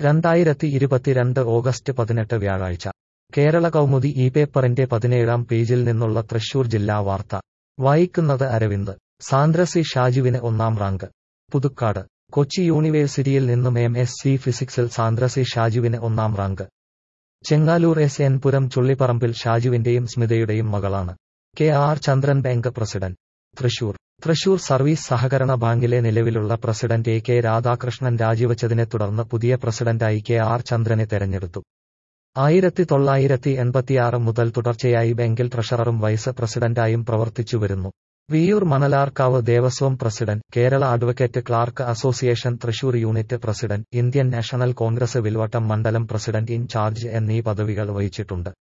രണ്ടായിരത്തി ഇരുപത്തിരണ്ട് ഓഗസ്റ്റ് പതിനെട്ട് വ്യാഴാഴ്ച കേരള കൗമുദി ഈ പേപ്പറിന്റെ പതിനേഴാം പേജിൽ നിന്നുള്ള തൃശൂർ ജില്ലാ വാർത്ത വായിക്കുന്നത് അരവിന്ദ് സാന്ദ്രസി ഷാജുവിന് ഒന്നാം റാങ്ക് പുതുക്കാട് കൊച്ചി യൂണിവേഴ്സിറ്റിയിൽ നിന്നും എം എസ് സി ഫിസിക്സിൽ സാന്ദ്രസി ഷാജുവിന് ഒന്നാം rank Chengaloor S N Puram Chullipparambil ഷാജുവിന്റെയും സ്മിതയുടെയും മകളാണ് K R Chandran bank president Thrissur Thrissur service സഹകരണ ബാങ്കിലെ നിലവിലുള്ള പ്രസിഡന്റ് എ കെ രാധാകൃഷ്ണൻ രാജിവച്ചതിനെ തുടർന്ന് പുതിയ പ്രസിഡന്റായി കെ ആർ ചന്ദ്രനെ തെരഞ്ഞെടുത്തു ആയിരത്തി തൊള്ളായിരത്തി എൺപത്തിയാറ് മുതൽ തുടർച്ചയായി ബാങ്കിൽ ട്രഷററും വൈസ് പ്രസിഡന്റായും പ്രവർത്തിച്ചു വരുന്നു Viyyur Manalarkavu Devaswom president Kerala advocate clerk association Thrissur unit president Indian national Congress Vilvattam മണ്ഡലം പ്രസിഡന്റ് ഇൻചാർജ് എന്നീ പദവികൾ വഹിച്ചിട്ടുണ്ട്